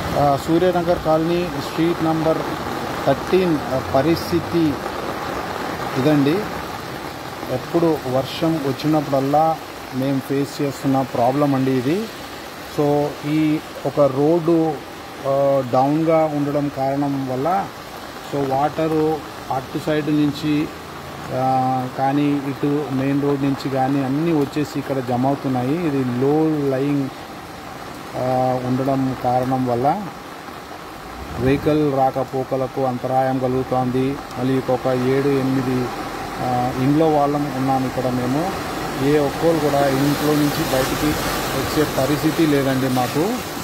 ఆ, Suryanagar colony street number thirteen పరిస్థితి ఇదండి ఎప్పుడు వర్షం వచ్చినప్పుడల్లా మేము ఫేస్ చేస్తున్న ప్రాబ్లం అండి ఇది సో ఈ ఒక రోడ్డు ఆ, డౌన్గా ఉండడం కారణం వల్ల సో వాటరు అటు సైడ్ నుంచి ఆ, కానీ ఇటు మెయిన్ రోడ్ నుంచి కానీ అన్నీ వచ్చేసి ఇక్కడ జమ అవుతున్నాయి ఇది లో లయింగ్ ఆ, ఉండడం కారణం వల్ల వెహికల్ రాకపోకలకు అంతరాయం కలుగుతోంది మళ్ళీ ఒక ఏడు ఎనిమిది ఆ, ఇంట్లో వాళ్ళం ఉన్నాం ఇక్కడ మేము ఏ ఒక్కరు కూడా ఇంట్లో నుంచి బయటికి వచ్చే పరిస్థితి లేదండి మాకు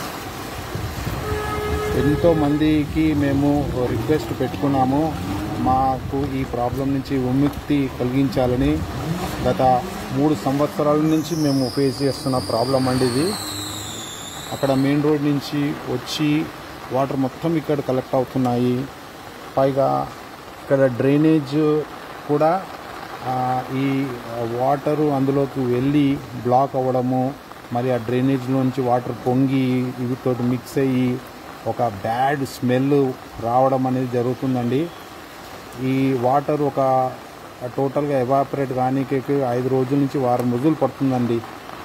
ఎంతో మందికి మేము రిక్వెస్ట్ పెట్టుకున్నాము మాకు ఈ ప్రాబ్లం నుంచి విముక్తి కలిగించాలని గత మూడు సంవత్సరాల నుంచి మేము ఫేస్ చేస్తున్న ప్రాబ్లం అండి ఇది అక్కడ మెయిన్ రోడ్ నుంచి వచ్చి వాటర్ మొత్తం ఇక్కడ కలెక్ట్ అవుతున్నాయి పైగా ఇక్కడ డ్రైనేజ్ కూడా ఆ, ఈ వాటరు అందులోకి వెళ్ళి బ్లాక్ అవ్వడము మరి ఆ డ్రైనేజ్లోంచి వాటర్ పొంగి ఇవితోటి మిక్స్ అయ్యి ఒక బ్యాడ్ స్మెల్ రావడం అనేది జరుగుతుందండి ఈ వాటర్ ఒక టోటల్గా ఎవాపరేట్ కానీకి ఐదు రోజుల నుంచి వారం రోజులు పడుతుందండి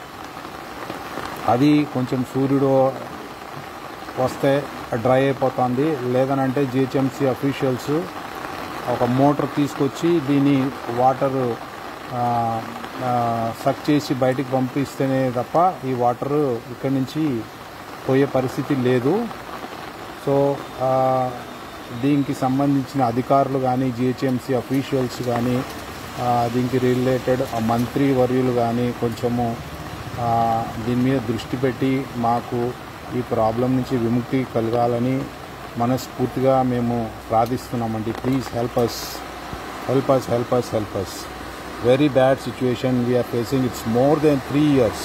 అది కొంచెం సూర్యుడు వస్తే డ్రై అయిపోతుంది లేదనంటే జిహెచ్ఎంసీ అఫీషియల్స్ ఒక మోటార్ తీసుకొచ్చి దీని వాటర్ సక్ చేసి బయటికి పంపిస్తేనే తప్ప ఈ వాటర్ ఇక్కడి నుంచి పోయే పరిస్థితి లేదు సో ఆ, దీనికి సంబంధించిన అధికారులు కానీ జిహెచ్ఎంసీ అఫీషియల్స్ కానీ ఆ, దీనికి రిలేటెడ్ ఆ మంత్రి వర్యులు కానీ కొంచెము ఆ, దీని మీద దృష్టి పెట్టి మాకు ఈ ప్రాబ్లం నుంచి విముక్తి కలగాలని మనస్ఫూర్తిగా మేము ప్రార్థిస్తున్నామండి please help us help us help us help us very bad situation we are facing it's more than three years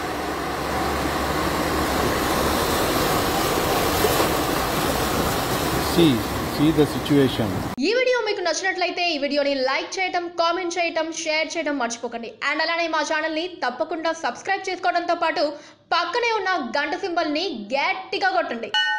see see the situation ఈ వీడియో మీకు నచ్చినట్లయితే ఈ వీడియోని లైక్ చేయటం కామెంట్ చేయటం షేర్ చేయటం మర్చిపోకండి అండ్ అలానే మా ఛానల్ని తప్పకుండా సబ్స్క్రైబ్ చేసుకోవడంతో పాటు పక్కనే ఉన్న గంట సింబల్ని గట్టిగా కొట్టండి